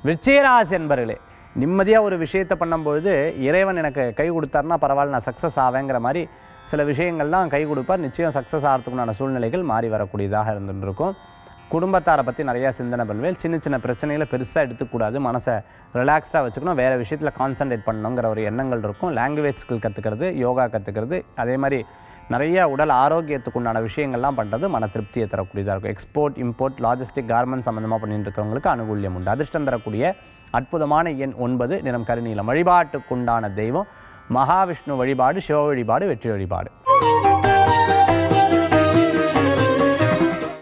விருச்சிகராசி என்பர்களே நிம்மதியாக ஒரு விஷயத்தை பண்ணும்பொழுது இறைவன் எனக்கு கை கொடுத்தாருன்னா பரவாயில்ல நான் சக்ஸஸ் ஆவேங்கிற மாதிரி சில விஷயங்கள்லாம் கை கொடுப்பார் நிச்சயம் சக்ஸஸ் ஆகிறதுக்குண்டான சூழ்நிலைகள் மாறி வரக்கூடியதாக இருந்துட்டு இருக்கும் குடும்பத்தாரை பற்றி நிறையா சிந்தனை பண்ணுவேன் சின்ன சின்ன பிரச்சனைகளை பெருசாக எடுத்துக்கூடாது மனசை ரிலாக்ஸ்டாக வச்சுக்கணும் வேறு விஷயத்தில் கான்சன்ட்ரேட் பண்ணணுங்கிற ஒரு எண்ணங்கள் இருக்கும் லாங்குவேஜ் ஸ்கில் கற்றுக்கிறது யோகா கற்றுக்கிறது அதே மாதிரி நிறைய உடல் ஆரோக்கியத்துக்கு உண்டான விஷயங்கள்லாம் பண்ணுறது மன திருப்தியை தரக்கூடியதாக இருக்கும் எக்ஸ்போர்ட் இம்போர்ட் லாஜிஸ்டிக் கார்மெண்ட் சம்மந்தமாக பண்ணிட்டு இருக்கிறவங்களுக்கு அனுகூல்யம் உண்டு அதிர்ஷ்டம் தரக்கூடிய அற்புதமான எண் ஒன்பது நிறம் கருநீலம் வழிபாட்டுக்குண்டான தெய்வம் மகாவிஷ்ணு வழிபாடு சிவ வழிபாடு வெற்றி வழிபாடு